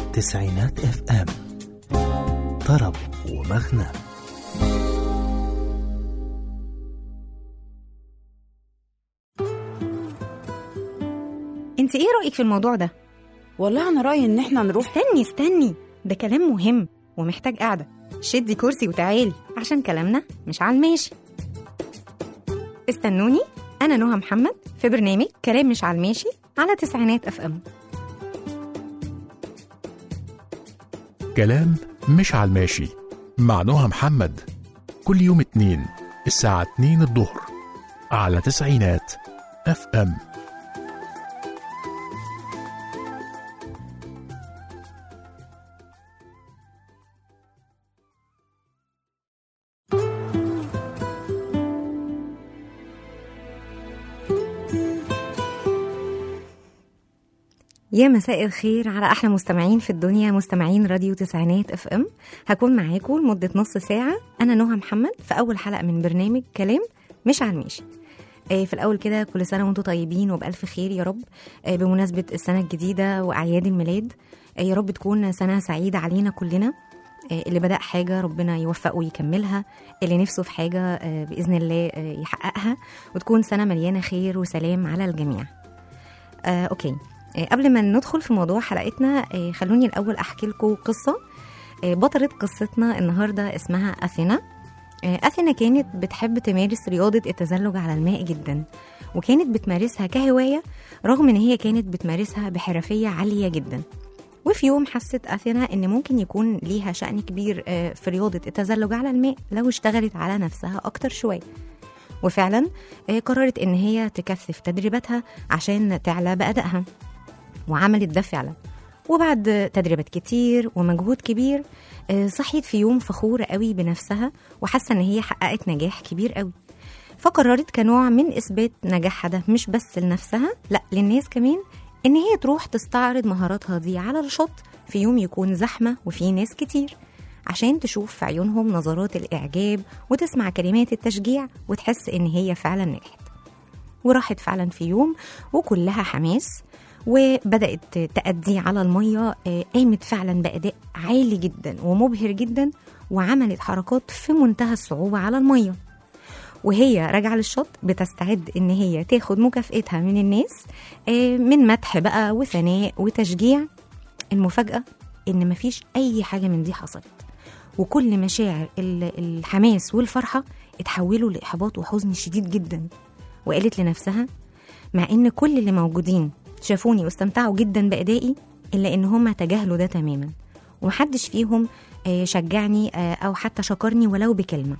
تسعينات اف ام طرب ومغنى انت ايه رأيك في الموضوع ده؟ والله انا رايي ان احنا نروح استني استني ده كلام مهم ومحتاج قعدة شدي كرسي وتعالي عشان كلامنا مش على الماشي استنوني أنا نهى محمد في برنامج كلام مش على الماشي على تسعينات اف ام كلام مش على الماشي مع نهى محمد كل يوم اتنين الساعة اتنين الظهر على تسعينات اف ام يا مساء الخير على احلى مستمعين في الدنيا مستمعين راديو تسعينات اف ام هكون معاكم لمده نص ساعه انا نهى محمد في اول حلقه من برنامج كلام مش على الماشي آه، في الاول كده كل سنه وانتم طيبين وبالف خير يا رب آه، بمناسبه السنه الجديده واعياد الميلاد آه، يا رب تكون سنه سعيده علينا كلنا آه، اللي بدأ حاجة ربنا يوفقه ويكملها اللي نفسه في حاجة آه، بإذن الله آه، يحققها وتكون سنة مليانة خير وسلام على الجميع آه، أوكي آه، قبل ما ندخل في موضوع حلقتنا آه، خلوني الأول أحكي لكم قصة آه، بطلة قصتنا النهاردة اسمها أثينا آه، أثينا كانت بتحب تمارس رياضة التزلج على الماء جدا وكانت بتمارسها كهواية رغم إن هي كانت بتمارسها بحرفية عالية جدا وفي يوم حست أثينا إن ممكن يكون ليها شأن كبير آه، في رياضة التزلج على الماء لو اشتغلت على نفسها أكتر شوية وفعلا آه، قررت إن هي تكثف تدريباتها عشان تعلى بأدائها وعملت ده فعلا وبعد تدريبات كتير ومجهود كبير آه، صحيت في يوم فخورة قوي بنفسها وحاسة إن هي حققت نجاح كبير قوي فقررت كنوع من إثبات نجاحها ده مش بس لنفسها لا للناس كمان إن هي تروح تستعرض مهاراتها دي على الشط في يوم يكون زحمة وفيه ناس كتير عشان تشوف في عيونهم نظرات الإعجاب وتسمع كلمات التشجيع وتحس إن هي فعلا نجحت وراحت فعلا في يوم وكلها حماس وبدأت تأدي على المية آه، قامت فعلا بأداء عالي جدا ومبهر جدا وعملت حركات في منتهى الصعوبة على المية وهي راجعة للشط بتستعد إن هي تاخد مكافئتها من الناس آه، من مدح بقى وثناء وتشجيع المفاجأة إن مفيش أي حاجة من دي حصلت وكل مشاعر ال- الحماس والفرحة اتحولوا لإحباط وحزن شديد جدا وقالت لنفسها مع ان كل اللي موجودين شافوني واستمتعوا جدا بادائي الا ان هم تجاهلوا ده تماما ومحدش فيهم آه، شجعني آه، او حتى شكرني ولو بكلمه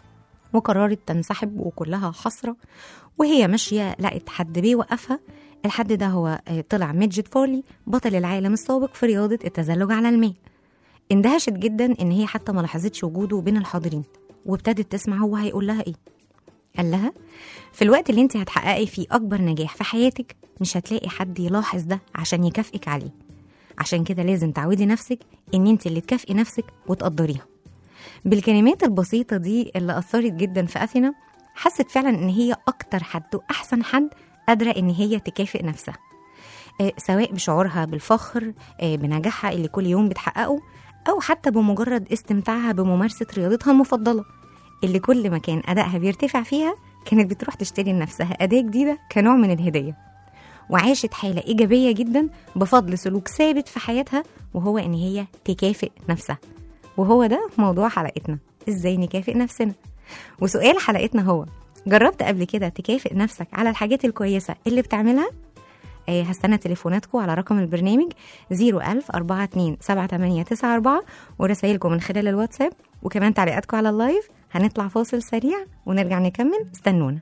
وقررت تنسحب وكلها حسره وهي ماشيه لقت حد بيوقفها الحد ده هو آه، طلع ميدجت فورلي بطل العالم السابق في رياضه التزلج على الماء اندهشت جدا ان هي حتى ما لاحظتش وجوده بين الحاضرين وابتدت تسمع هو هيقول لها ايه قال لها في الوقت اللي انت هتحققي فيه اكبر نجاح في حياتك مش هتلاقي حد يلاحظ ده عشان يكافئك عليه عشان كده لازم تعودي نفسك ان انت اللي تكافئي نفسك وتقدريها بالكلمات البسيطة دي اللي أثرت جدا في أثينا حست فعلا إن هي أكتر حد وأحسن حد قادرة إن هي تكافئ نفسها آه، سواء بشعورها بالفخر آه، بنجاحها اللي كل يوم بتحققه أو حتى بمجرد استمتاعها بممارسة رياضتها المفضلة اللي كل ما كان أدائها بيرتفع فيها كانت بتروح تشتري لنفسها أداة جديدة كنوع من الهدية وعاشت حالة إيجابية جدا بفضل سلوك ثابت في حياتها وهو إن هي تكافئ نفسها وهو ده موضوع حلقتنا إزاي نكافئ نفسنا وسؤال حلقتنا هو جربت قبل كده تكافئ نفسك على الحاجات الكويسة اللي بتعملها آه، هستنى تليفوناتكم على رقم البرنامج 01000 42 7894 ورسائلكم من خلال الواتساب وكمان تعليقاتكم على اللايف هنطلع فاصل سريع ونرجع نكمل استنونا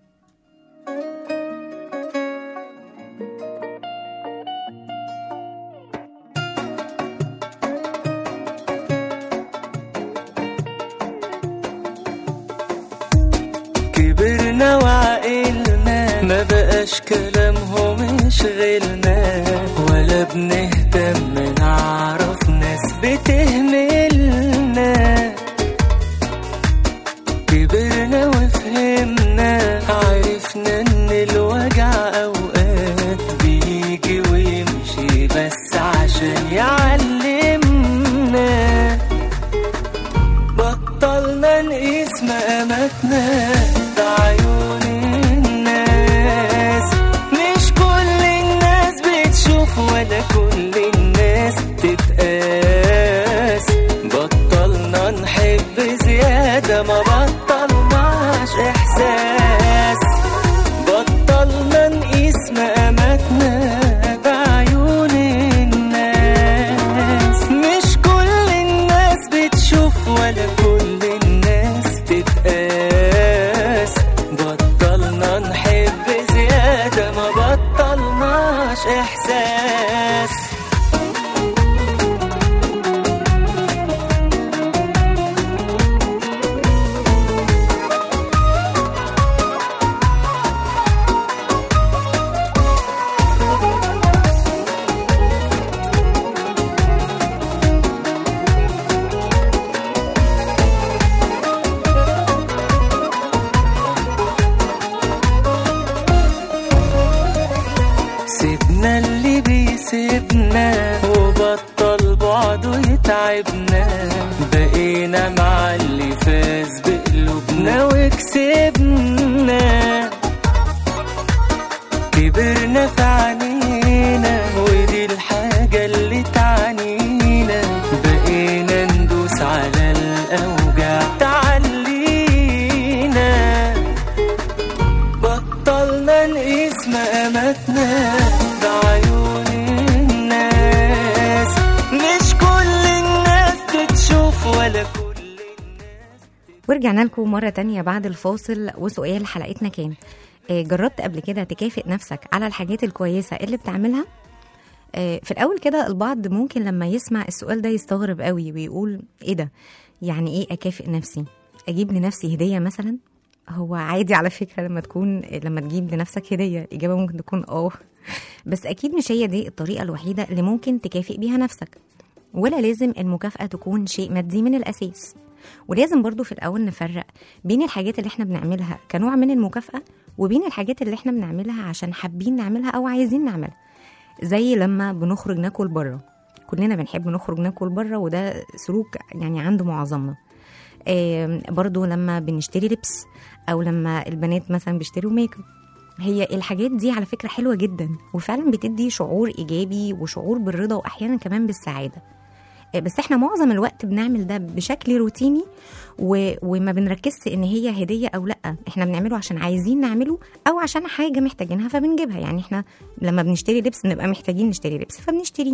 كبرنا وعقلنا ما بقاش كلامهم يشغلنا ولا بنهتم نعرف ناس بتهملنا كبرنا وفهمنا عرفنا ان الوجع اوقات بيجي ويمشي بس عشان يعلمنا ولا كل الناس تتقاس بطلنا نحب زيادة ما بطلناش إحساس بطلنا نقيس مقاماتنا بعيون الناس مش كل الناس بتشوف ولا كل الناس تتقاس بطلنا نحب زيادة ما بطلناش إحساس سيبنا اللي بيسيبنا وبطل بعده يتعبنا بقينا مع اللي فاز بقلوبنا وكسبنا كبرنا في عينينا ودي الحاجة اللي تعنينا بقينا ندوس على الأوجع تعلينا بطلنا نقيس مقاماتنا بعيون الناس مش كل الناس بتشوف ولا كل الناس ورجعنا لكم مرة تانية بعد الفاصل وسؤال حلقتنا كان آه، جربت قبل كده تكافئ نفسك على الحاجات الكويسة اللي بتعملها آه، في الأول كده البعض ممكن لما يسمع السؤال ده يستغرب قوي ويقول إيه ده يعني إيه أكافئ نفسي أجيب لنفسي هدية مثلا هو عادي على فكرة لما تكون لما تجيب لنفسك هدية الإجابة ممكن تكون آه بس أكيد مش هي دي الطريقة الوحيدة اللي ممكن تكافئ بيها نفسك ولا لازم المكافأة تكون شيء مادي من الأساس ولازم برضو في الأول نفرق بين الحاجات اللي احنا بنعملها كنوع من المكافأة وبين الحاجات اللي احنا بنعملها عشان حابين نعملها أو عايزين نعملها زي لما بنخرج ناكل بره كلنا بنحب نخرج ناكل بره وده سلوك يعني عند معظمنا آم، برضو لما بنشتري لبس او لما البنات مثلا بيشتروا ميك اب هي الحاجات دي على فكرة حلوة جدا وفعلا بتدي شعور إيجابي وشعور بالرضا وأحيانا كمان بالسعادة آه، بس احنا معظم الوقت بنعمل ده بشكل روتيني و... وما بنركزش ان هي هديه او لا احنا بنعمله عشان عايزين نعمله او عشان حاجه محتاجينها فبنجيبها يعني احنا لما بنشتري لبس بنبقى محتاجين نشتري لبس فبنشتريه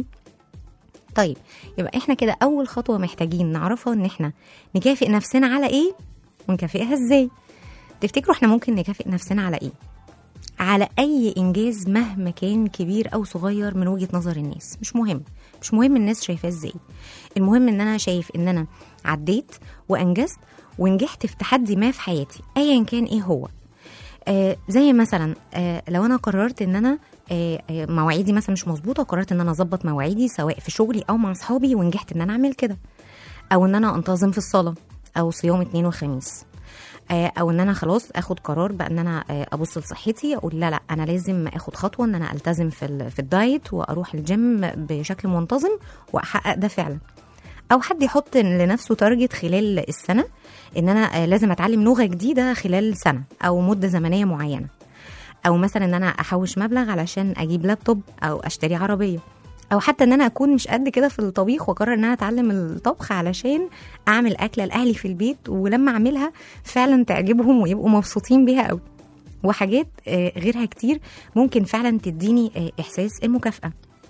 طيب يبقى احنا كده اول خطوه محتاجين نعرفها ان احنا نكافئ نفسنا على ايه ونكافئها ازاي تفتكروا احنا ممكن نكافئ نفسنا على ايه على اي انجاز مهما كان كبير او صغير من وجهه نظر الناس مش مهم مش مهم الناس شايفاه ازاي المهم ان انا شايف ان انا عديت وانجزت ونجحت في تحدي ما في حياتي ايا كان ايه هو آه زي مثلا آه لو انا قررت ان انا آه آه مواعيدي مثلا مش مظبوطه وقررت ان انا اظبط مواعيدي سواء في شغلي او مع اصحابي ونجحت ان انا اعمل كده او ان انا انتظم في الصلاه او صيام اثنين وخميس آه، او ان انا خلاص اخد قرار بقى ان انا آه، ابص لصحتي اقول لا لا انا لازم اخد خطوه ان انا التزم في ال- في الدايت واروح الجيم بشكل منتظم واحقق ده فعلا او حد يحط لنفسه تارجت خلال السنه ان انا آه، لازم اتعلم لغه جديده خلال سنه او مده زمنيه معينه او مثلا ان انا احوش مبلغ علشان اجيب لابتوب او اشتري عربيه او حتى ان انا اكون مش قد كده في الطبيخ واقرر ان انا اتعلم الطبخ علشان اعمل اكله لاهلي في البيت ولما اعملها فعلا تعجبهم ويبقوا مبسوطين بيها قوي وحاجات آه، غيرها كتير ممكن فعلا تديني آه، احساس المكافاه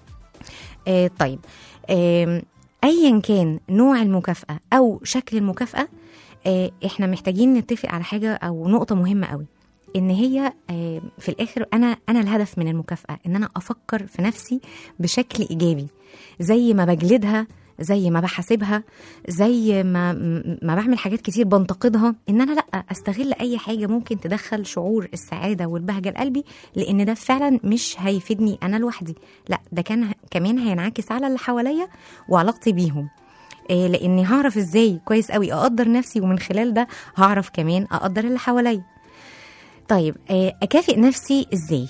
آه، طيب آم، ايا كان نوع المكافاه او شكل المكافاه آه، احنا محتاجين نتفق على حاجه او نقطه مهمه قوي ان هي آه، في الاخر انا انا الهدف من المكافاه ان انا افكر في نفسي بشكل ايجابي زي ما بجلدها زي ما بحاسبها زي ما ما بعمل حاجات كتير بنتقدها ان انا لا استغل اي حاجه ممكن تدخل شعور السعاده والبهجه لقلبي لان ده فعلا مش هيفيدني انا لوحدي لا ده كان كمان هينعكس على اللي حواليا وعلاقتي بيهم إيه لاني هعرف ازاي كويس قوي اقدر نفسي ومن خلال ده هعرف كمان اقدر اللي حواليا طيب إيه اكافئ نفسي ازاي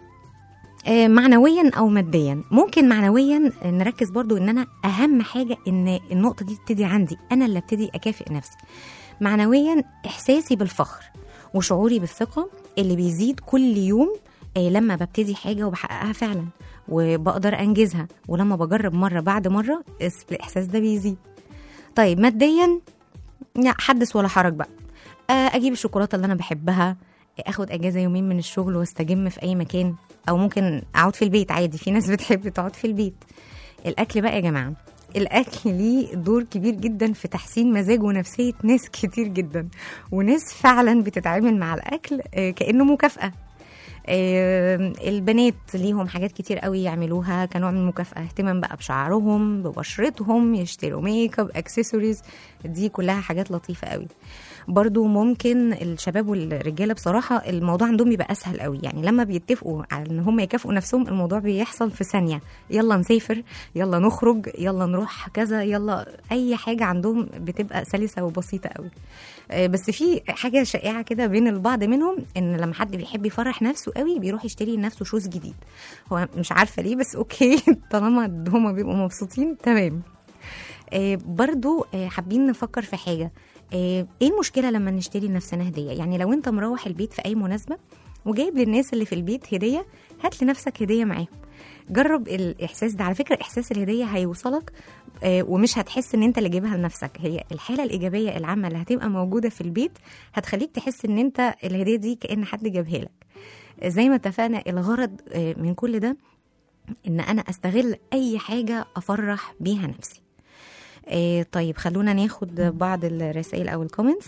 آه، معنويا او ماديا ممكن معنويا نركز برضو ان انا اهم حاجه ان النقطه دي تبتدي عندي انا اللي ابتدي اكافئ نفسي معنويا احساسي بالفخر وشعوري بالثقه اللي بيزيد كل يوم آه، لما ببتدي حاجه وبحققها فعلا وبقدر انجزها ولما بجرب مره بعد مره اس- الاحساس ده بيزيد طيب ماديا لا حدث ولا حرج بقى آه، اجيب الشوكولاته اللي انا بحبها اخد اجازه يومين من الشغل واستجم في اي مكان او ممكن اقعد في البيت عادي في ناس بتحب تقعد في البيت الاكل بقى يا جماعه الاكل ليه دور كبير جدا في تحسين مزاج ونفسيه ناس كتير جدا وناس فعلا بتتعامل مع الاكل آه، كانه مكافاه آه، البنات ليهم حاجات كتير قوي يعملوها كنوع من المكافأة اهتمام بقى بشعرهم ببشرتهم يشتروا ميك اب اكسسوارز دي كلها حاجات لطيفة قوي برضو ممكن الشباب والرجاله بصراحه الموضوع عندهم بيبقى اسهل قوي يعني لما بيتفقوا على ان هم يكافئوا نفسهم الموضوع بيحصل في ثانيه يلا نسافر يلا نخرج يلا نروح كذا يلا اي حاجه عندهم بتبقى سلسه وبسيطه قوي آه، بس في حاجه شائعه كده بين البعض منهم ان لما حد بيحب يفرح نفسه قوي بيروح يشتري لنفسه شوز جديد هو مش عارفه ليه بس اوكي طالما هما بيبقوا مبسوطين تمام آه، برضو آه، حابين نفكر في حاجه آه، ايه المشكله لما نشتري لنفسنا هديه يعني لو انت مروح البيت في اي مناسبه وجايب للناس اللي في البيت هديه هات لنفسك هديه معاهم جرب الاحساس ده على فكره احساس الهديه هيوصلك آه، ومش هتحس ان انت اللي جايبها لنفسك هي الحاله الايجابيه العامه اللي هتبقى موجوده في البيت هتخليك تحس ان انت الهديه دي كان حد جابها لك زي ما اتفقنا الغرض آه، من كل ده ان انا استغل اي حاجه افرح بيها نفسي آه، طيب خلونا ناخد بعض الرسائل او الكومنتس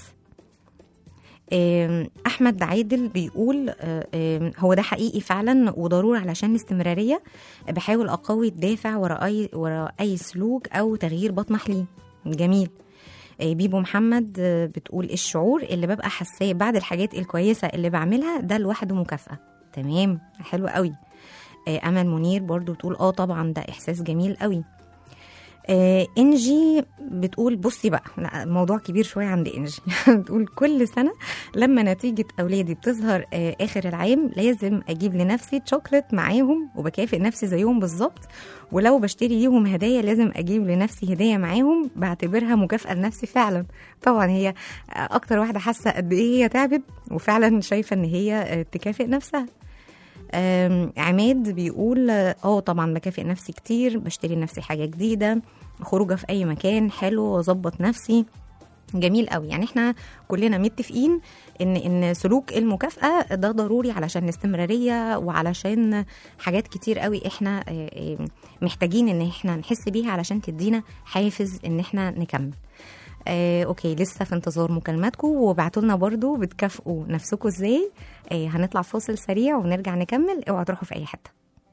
آم، احمد عادل بيقول آه، آم، هو ده حقيقي فعلا وضروري علشان الاستمراريه بحاول اقوي الدافع وراء اي وراء اي سلوك او تغيير بطمح ليه جميل آه، بيبو محمد آه، بتقول الشعور اللي ببقى حاساه بعد الحاجات الكويسه اللي بعملها ده لوحده مكافاه تمام حلو قوي آه، امل منير برضو بتقول اه طبعا ده احساس جميل قوي آه انجي بتقول بصي بقى لا الموضوع كبير شويه عند انجي بتقول كل سنه لما نتيجه اولادي بتظهر آه اخر العام لازم اجيب لنفسي شوكليت معاهم وبكافئ نفسي زيهم بالظبط ولو بشتري ليهم هدايا لازم اجيب لنفسي هديه معاهم بعتبرها مكافاه لنفسي فعلا طبعا هي آه، اكتر واحده حاسه قد ايه هي تعبت وفعلا شايفه ان هي آه، تكافئ نفسها آم، عماد بيقول اه طبعا بكافئ نفسي كتير بشتري لنفسي حاجه جديده خروجه في اي مكان حلو واظبط نفسي جميل قوي يعني احنا كلنا متفقين ان ان سلوك المكافاه ده ضروري علشان الاستمراريه وعلشان حاجات كتير قوي احنا آه، آه، محتاجين ان احنا نحس بيها علشان تدينا حافز ان احنا نكمل آه، اوكي لسه في انتظار مكالماتكم وابعتوا لنا برضو بتكافئوا نفسكم ازاي آه، هنطلع فاصل سريع ونرجع نكمل اوعوا تروحوا في اي حته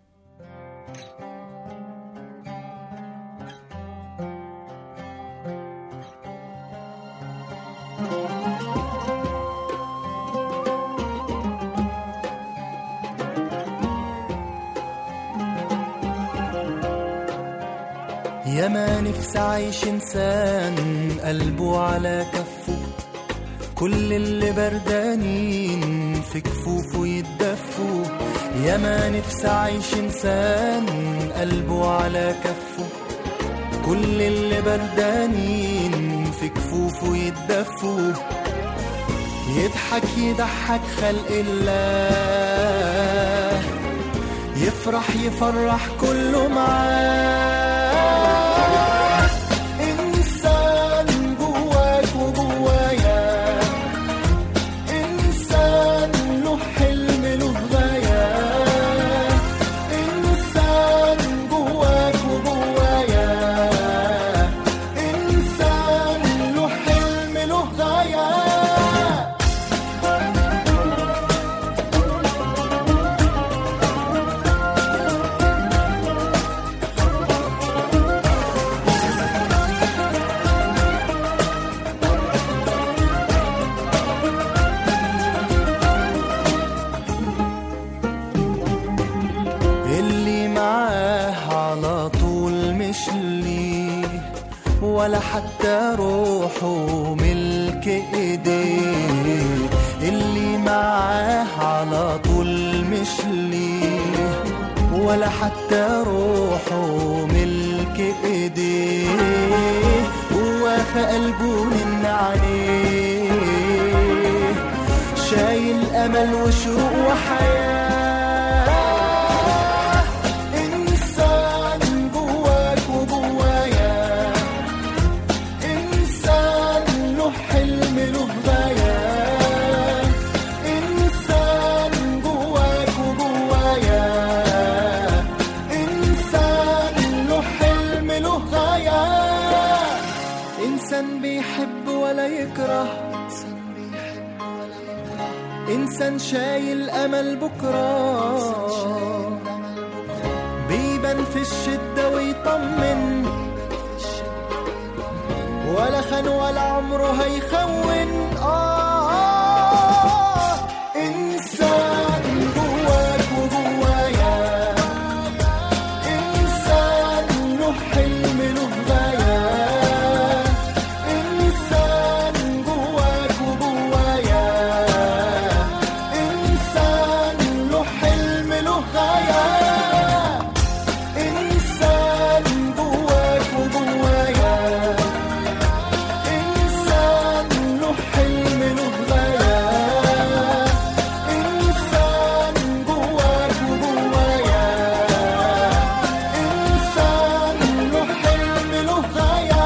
يا ما نفسي عايش انسان قلبه على كفه كل اللي بردانين في كفوفه يتدفوا يا ما نفسي عايش انسان قلبه على كفه كل اللي بردانين في كفوفه يتدفوا يضحك يضحك خلق الله يفرح يفرح كله معاه إنسان جواك وجوايا إنسان له حلم له غاية إنسان جواك وجوايا إنسان له حلم له غاية اللي معاه على طول مش ليه ولا حتى روحه ملك ايديه اللي معاه على طول مش ليه ولا حتى روحه ملك ايديه هو في قلبه من عليه شايل امل وشوق وحياه إنسان بيحب ولا يكره إنسان شايل أمل بكرة بيبان في الشدة ويطمن ولا خان ولا عمره هيخون آه إنسان جواك وجوايا إنسان له حلم له غاية إنسان جواك وجوايا إنسان له حلم له غاية إنسان جواك وجوايا إنسان له حلم له غاية إنسان جواك وجوايا إنسان له حلم له غاية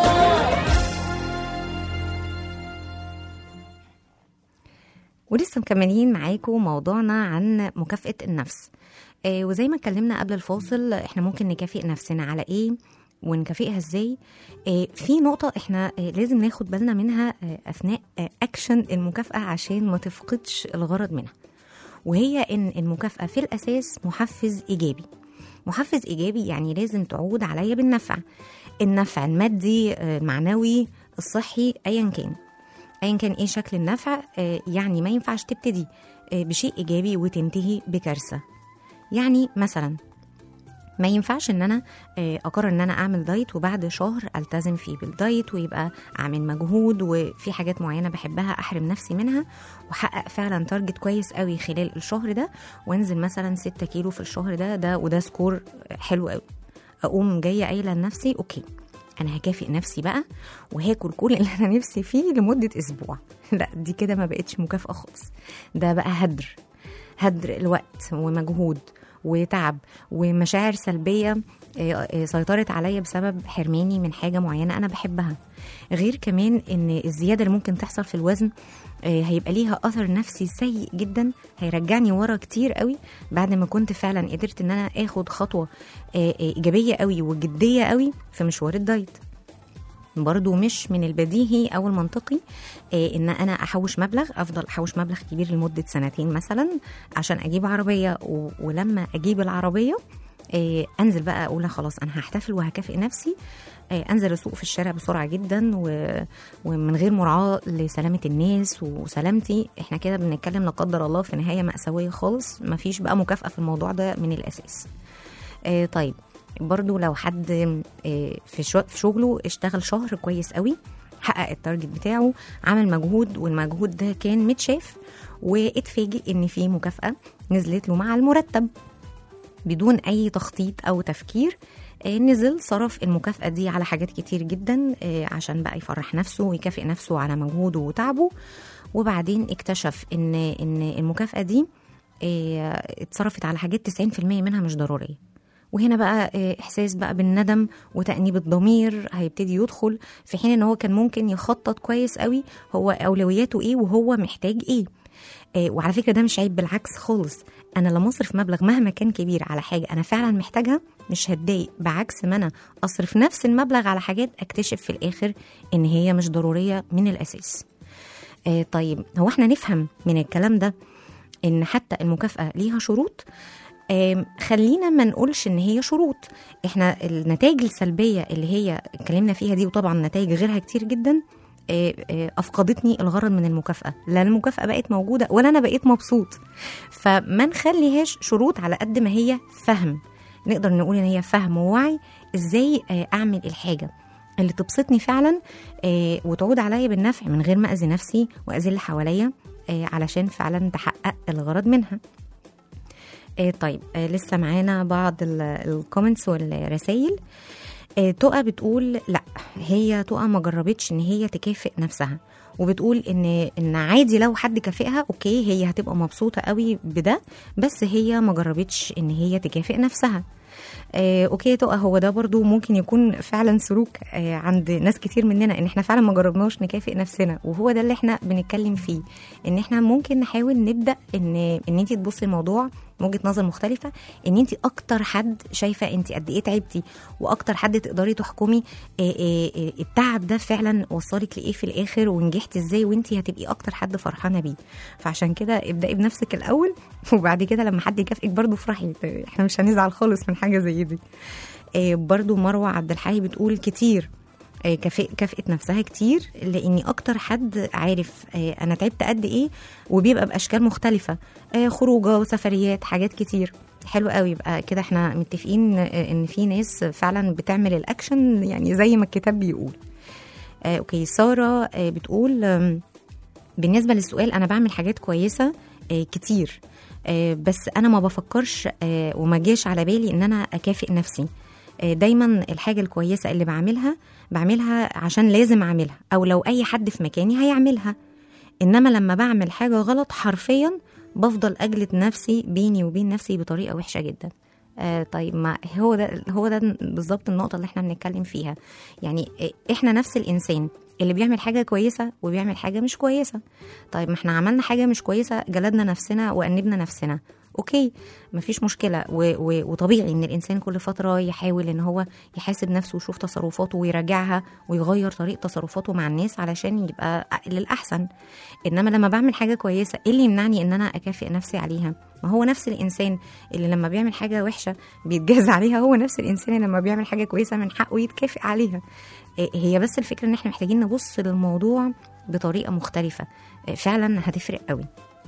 ولسه مكملين معاكم موضوعنا عن مكافأة النفس آه وزي ما اتكلمنا قبل الفاصل احنا ممكن نكافئ نفسنا على ايه ونكافئها ازاي آه في نقطة احنا آه لازم ناخد بالنا منها آه اثناء آه اكشن المكافأة عشان ما تفقدش الغرض منها وهي ان المكافأة في الاساس محفز ايجابي محفز ايجابي يعني لازم تعود عليا بالنفع النفع المادي آه، المعنوي الصحي ايا كان ايا كان ايه شكل النفع آه، يعني ما ينفعش تبتدي آه، بشيء ايجابي وتنتهي بكارثه يعني مثلا ما ينفعش ان انا آه، اقرر ان انا اعمل دايت وبعد شهر التزم فيه بالدايت ويبقى اعمل مجهود وفي حاجات معينه بحبها احرم نفسي منها واحقق فعلا تارجت كويس قوي خلال الشهر ده وانزل مثلا 6 كيلو في الشهر ده ده وده سكور حلو قوي اقوم جايه قايله لنفسي اوكي انا هكافئ نفسي بقى وهاكل كل اللي انا نفسي فيه لمده اسبوع لا دي كده ما بقتش مكافاه خالص ده بقى هدر هدر الوقت ومجهود وتعب ومشاعر سلبيه آه، آه، سيطرت عليا بسبب حرماني من حاجه معينه انا بحبها غير كمان ان الزياده اللي ممكن تحصل في الوزن آه، هيبقى ليها اثر نفسي سيء جدا هيرجعني ورا كتير قوي بعد ما كنت فعلا قدرت ان انا اخد خطوه آه، آه، ايجابيه قوي وجديه قوي في مشوار الدايت برضو مش من البديهي او المنطقي آه، ان انا احوش مبلغ افضل احوش مبلغ كبير لمده سنتين مثلا عشان اجيب عربيه و- ولما اجيب العربيه آه، انزل بقى اقول خلاص انا هحتفل وهكافئ نفسي آه، انزل اسوق في الشارع بسرعه جدا و- ومن غير مراعاه لسلامه الناس وسلامتي احنا كده بنتكلم لا قدر الله في نهايه ماساويه خالص مفيش بقى مكافاه في الموضوع ده من الاساس آه، طيب برضو لو حد آه، في شو- في شغله اشتغل شهر كويس قوي حقق التارجت بتاعه عمل مجهود والمجهود ده كان متشاف واتفاجئ ان في مكافاه نزلت له مع المرتب بدون اي تخطيط او تفكير آه، نزل صرف المكافأة دي على حاجات كتير جدا آه، عشان بقى يفرح نفسه ويكافئ نفسه على مجهوده وتعبه وبعدين اكتشف ان ان المكافأة دي آه، اتصرفت على حاجات 90% منها مش ضرورية وهنا بقى آه، احساس بقى بالندم وتأنيب الضمير هيبتدي يدخل في حين ان هو كان ممكن يخطط كويس قوي هو اولوياته ايه وهو محتاج ايه آه، وعلى فكره ده مش عيب بالعكس خالص انا لما اصرف مبلغ مهما كان كبير على حاجه انا فعلا محتاجها مش هتضايق بعكس ما انا اصرف نفس المبلغ على حاجات اكتشف في الاخر ان هي مش ضروريه من الاساس آه، طيب هو احنا نفهم من الكلام ده ان حتى المكافاه ليها شروط آم، خلينا ما نقولش ان هي شروط احنا النتائج السلبيه اللي هي اتكلمنا فيها دي وطبعا نتائج غيرها كتير جدا آه، آه، افقدتني الغرض من المكافاه لا المكافاه بقت موجوده ولا انا بقيت مبسوط فما نخليهاش شروط على قد ما هي فهم نقدر نقول ان هي فهم ووعي ازاي آه، اعمل الحاجه اللي تبسطني فعلا آه، وتعود عليا بالنفع من غير ما اذي نفسي واذي اللي حواليا آه، علشان فعلا تحقق الغرض منها آه، طيب آه، لسه معانا بعض الكومنتس والرسائل آه، تقى بتقول لا هي تقى ما جربتش ان هي تكافئ نفسها وبتقول ان ان عادي لو حد كافئها اوكي هي هتبقى مبسوطه قوي بده بس هي ما جربتش ان هي تكافئ نفسها آه، اوكي تقى هو ده برضو ممكن يكون فعلا سلوك آه، عند ناس كتير مننا ان احنا فعلا ما جربناش نكافئ نفسنا وهو ده اللي احنا بنتكلم فيه ان احنا ممكن نحاول نبدا ان ان انت تبصي الموضوع من وجهه نظر مختلفه ان انت اكتر حد شايفه انت قد ايه تعبتي واكتر حد تقدري تحكمي آه، آه، آه، التعب ده فعلا وصلك لايه في الاخر ونجحتي ازاي وانت هتبقي اكتر حد فرحانه بيه فعشان كده ابداي بنفسك الاول وبعد كده لما حد يكافئك برضو افرحي احنا مش هنزعل خالص من حاجه زي دي آه، برضو مروه عبد الحي بتقول كتير آه، كافئ- كافئت نفسها كتير لاني اكتر حد عارف آه، انا تعبت قد ايه وبيبقى باشكال مختلفه آه، خروجه وسفريات حاجات كتير حلو قوي يبقى كده احنا متفقين آه، ان في ناس فعلا بتعمل الاكشن يعني زي ما الكتاب بيقول آه، اوكي ساره آه، بتقول آم، بالنسبه للسؤال انا بعمل حاجات كويسه آه، كتير آه، بس انا ما بفكرش آه، وما جاش على بالي ان انا اكافئ نفسي آه، دايما الحاجه الكويسه اللي بعملها بعملها عشان لازم اعملها او لو اي حد في مكاني هيعملها انما لما بعمل حاجه غلط حرفيا بفضل اجلد نفسي بيني وبين نفسي بطريقه وحشه جدا آه طيب ما هو ده هو ده بالظبط النقطه اللي احنا بنتكلم فيها يعني آه، احنا نفس الانسان اللي بيعمل حاجه كويسه وبيعمل حاجه مش كويسه طيب ما احنا عملنا حاجه مش كويسه جلدنا نفسنا وانبنا نفسنا اوكي مفيش مشكله و و وطبيعي ان الانسان كل فتره يحاول ان هو يحاسب نفسه ويشوف تصرفاته ويراجعها ويغير طريقه تصرفاته مع الناس علشان يبقى للاحسن انما لما بعمل حاجه كويسه ايه اللي يمنعني ان انا اكافئ نفسي عليها ما هو نفس الانسان اللي لما بيعمل حاجه وحشه بيتجاز عليها هو نفس الانسان اللي لما بيعمل حاجه كويسه من حقه يتكافئ عليها إيه هي بس الفكره ان احنا محتاجين نبص للموضوع بطريقه مختلفه إيه فعلا هتفرق قوي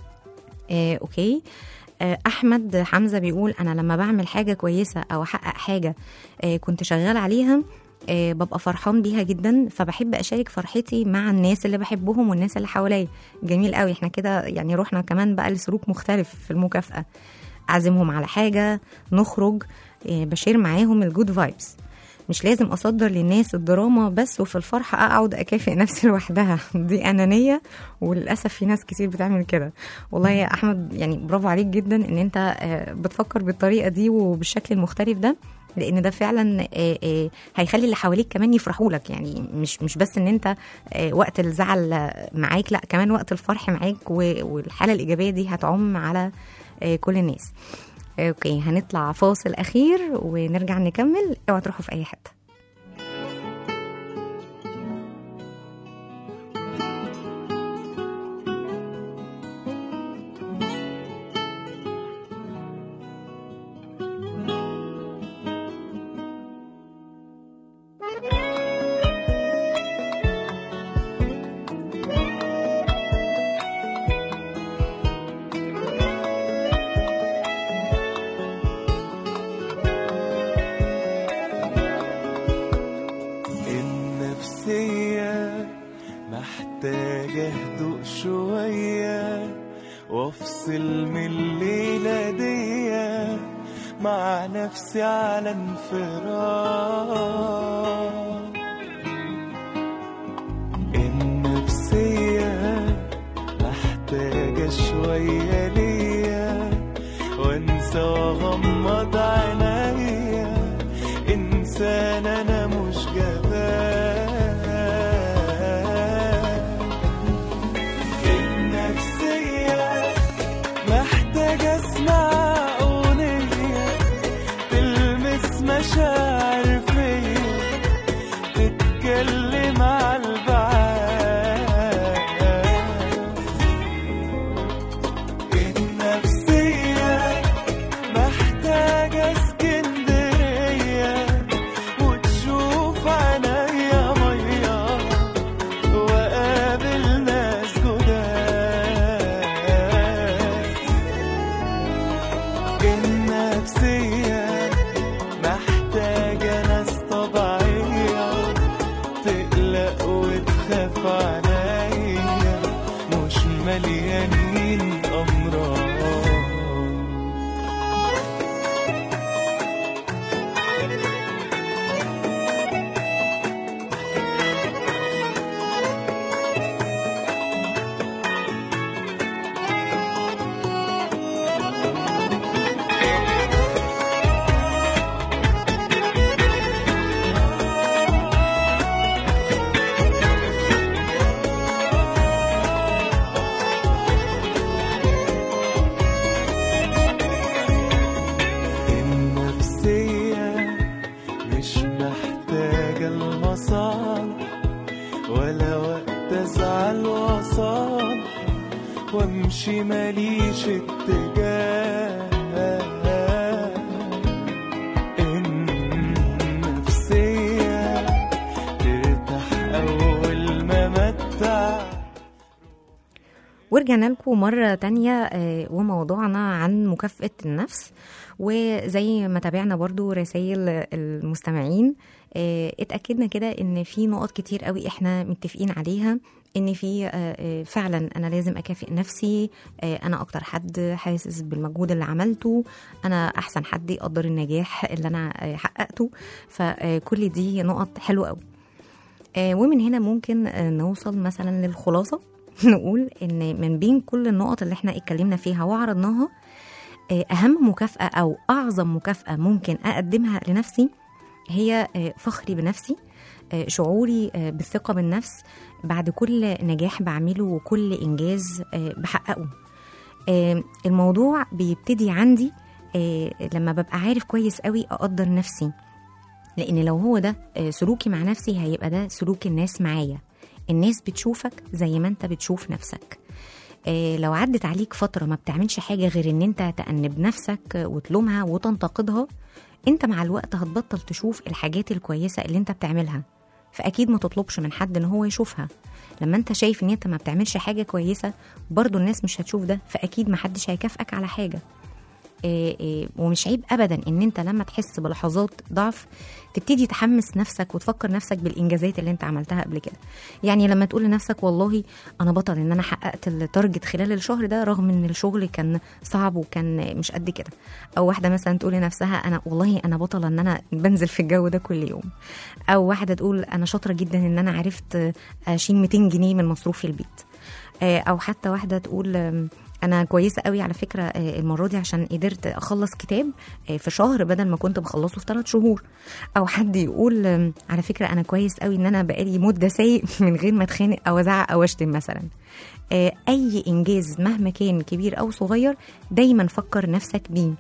إيه اوكي آه، احمد حمزه بيقول انا لما بعمل حاجه كويسه او احقق حاجه آه، كنت شغال عليها آه، ببقى فرحان بيها جدا فبحب اشارك فرحتي مع الناس اللي بحبهم والناس اللي حواليا جميل قوي احنا كده يعني رحنا كمان بقى لسلوك مختلف في المكافاه اعزمهم على حاجه نخرج آه، بشير معاهم الجود فايبس مش لازم اصدر للناس الدراما بس وفي الفرحه اقعد اكافئ نفسي لوحدها دي انانيه وللاسف في ناس كتير بتعمل كده والله يا احمد يعني برافو عليك جدا ان انت آه، بتفكر بالطريقه دي وبالشكل المختلف ده لان ده فعلا آه، آه، هيخلي اللي حواليك كمان يفرحوا لك يعني مش مش بس ان انت آه، وقت الزعل آه، معاك لا كمان وقت الفرح معاك و- والحاله الايجابيه دي هتعم على آه، كل الناس اوكي هنطلع فاصل اخير ونرجع نكمل اوعى تروحوا في اي حته النفسية محتاجة هدوء شوية وافصل من الليلة دي مع نفسي على انفراد النفسية محتاجة شوية ليا وانسى واغمض عينيا انسان انا مش جبان النفسية محتاجة اسمع اغنية تلمس مشاعر فيا تتكلم على البعاد النفسية محتاجة اسكندرية وتشوف عينيا مية وقابل ناس جداد النفسية محتاجة امشي ماليش اتجاه النفسية ترتاح أول ما متع ورجعنا لكم مرة تانية آه، وموضوعنا عن مكافأة النفس وزي ما تابعنا برضو رسائل المستمعين آه، اتأكدنا كده ان في نقط كتير قوي احنا متفقين عليها ان في آه، آه، فعلا انا لازم اكافئ نفسي آه، انا اكتر حد حاسس بالمجهود اللي عملته انا احسن حد يقدر النجاح اللي انا آه، حققته فكل دي نقط حلوة قوي آه، ومن هنا ممكن آه، نوصل مثلا للخلاصة نقول ان من بين كل النقط اللي احنا اتكلمنا فيها وعرضناها آه، اهم مكافأة او اعظم مكافأة ممكن اقدمها لنفسي هي آه، فخري بنفسي آه، شعوري آه، بالثقة بالنفس بعد كل نجاح بعمله وكل انجاز آه، بحققه آه، الموضوع بيبتدي عندي آه، لما ببقى عارف كويس قوي اقدر نفسي لان لو هو ده آه، سلوكي مع نفسي هيبقى ده سلوك الناس معايا الناس بتشوفك زي ما انت بتشوف نفسك آه، لو عدت عليك فترة ما بتعملش حاجة غير ان انت تأنب نفسك آه، وتلومها وتنتقدها انت مع الوقت هتبطل تشوف الحاجات الكويسة اللي انت بتعملها فأكيد ما تطلبش من حد ان هو يشوفها لما انت شايف ان انت ما بتعملش حاجة كويسة برضو الناس مش هتشوف ده فأكيد ما حدش هيكافئك على حاجة إيه إيه ومش عيب ابدا ان انت لما تحس بلحظات ضعف تبتدي تحمس نفسك وتفكر نفسك بالانجازات اللي انت عملتها قبل كده يعني لما تقول لنفسك والله انا بطل ان انا حققت التارجت خلال الشهر ده رغم ان الشغل كان صعب وكان مش قد كده او واحده مثلا تقول لنفسها انا والله انا بطله ان انا بنزل في الجو ده كل يوم او واحده تقول انا شاطره جدا ان انا عرفت اشيل 200 جنيه من مصروف البيت آه، او حتى واحده تقول آم، انا كويسه قوي على فكره آه، المره دي عشان قدرت اخلص كتاب آه، في شهر بدل ما كنت بخلصه في ثلاث شهور او حد يقول آم، على فكره انا كويس قوي ان انا بقالي مده سايق من غير ما اتخانق او ازعق او اشتم مثلا آه، اي انجاز مهما كان كبير او صغير دايما فكر نفسك بيه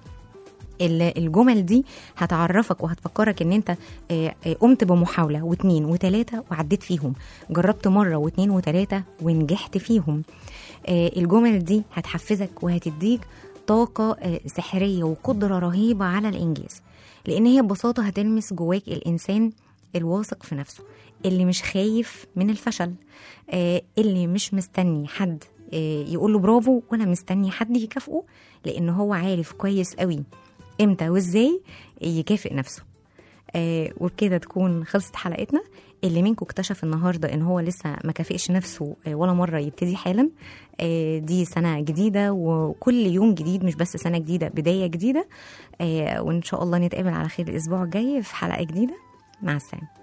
ال- الجمل دي هتعرفك وهتفكرك ان انت آه، آه، قمت بمحاولة واتنين وتلاتة وعديت فيهم جربت مرة واتنين وتلاتة ونجحت فيهم آه، الجمل دي هتحفزك وهتديك طاقة آه، سحرية وقدرة رهيبة على الإنجاز لأن هي ببساطة هتلمس جواك الإنسان الواثق في نفسه اللي مش خايف من الفشل آه، اللي مش مستني حد آه، يقول له برافو ولا مستني حد يكافئه لأن هو عارف كويس قوي امتى وازاي يكافئ نفسه آه وبكده تكون خلصت حلقتنا اللي منكم اكتشف النهارده ان هو لسه ما كافئش نفسه آه ولا مره يبتدي حالا آه دي سنه جديده وكل يوم جديد مش بس سنه جديده بدايه جديده آه وان شاء الله نتقابل على خير الاسبوع الجاي في حلقه جديده مع السلامه